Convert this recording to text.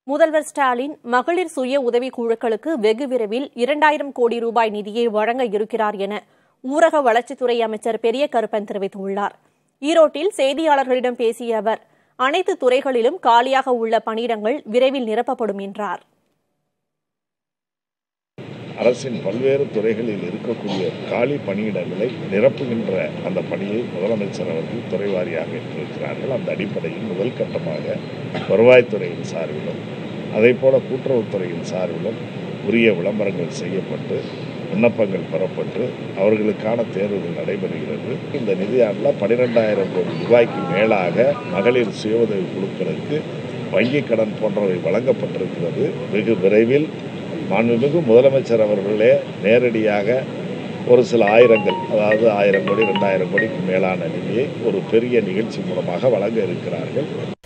முதல்வர் ஸ்டாலின் மகளிர் சுய உதவி குழுக்களுக்கு வெகு விரைவில் இரண்டாயிரம் கோடி ரூபாய் நிதியை வழங்க இருக்கிறார் என ஊரக வளர்ச்சித்துறை அமைச்சர் பெரிய கருப்பன் தெரிவித்துள்ளார் ஈரோட்டில் செய்தியாளர்களிடம் பேசிய அவர் அனைத்து துறைகளிலும் காலியாக உள்ள பணியிடங்கள் விரைவில் நிரப்பப்படும் என்றார் அரசின் பல்வேறு துறைகளில் இருக்கக்கூடிய காலி பணியிடங்களை நிரப்புகின்ற அந்த பணியை முதலமைச்சர் அவர்கள் துறை வாரியாக ஏற்றிருக்கிறார்கள் அந்த அடிப்படையில் முதல் கட்டமாக வருவாய்த்துறையின் சார்பிலும் அதே போல கூட்டுறவுத்துறையின் சார்பிலும் உரிய விளம்பரங்கள் செய்யப்பட்டு விண்ணப்பங்கள் பெறப்பட்டு அவர்களுக்கான தேர்வுகள் நடைபெறுகிறது இந்த நிதியாண்டில் பன்னிரெண்டாயிரம் கோடி ரூபாய்க்கு மேலாக மகளிர் சுய உதவி குழுக்களுக்கு வங்கிக் கடன் போன்றவை வழங்கப்பட்டிருக்கிறது வெகு விரைவில் மாண்புமிகு முதலமைச்சர் அவர்களே நேரடியாக ஒரு சில ஆயிரங்கள் அதாவது ஆயிரம் கோடி ரெண்டாயிரம் கோடிக்கு மேலான நிதியை ஒரு பெரிய நிகழ்ச்சி மூலமாக வழங்க இருக்கிறார்கள்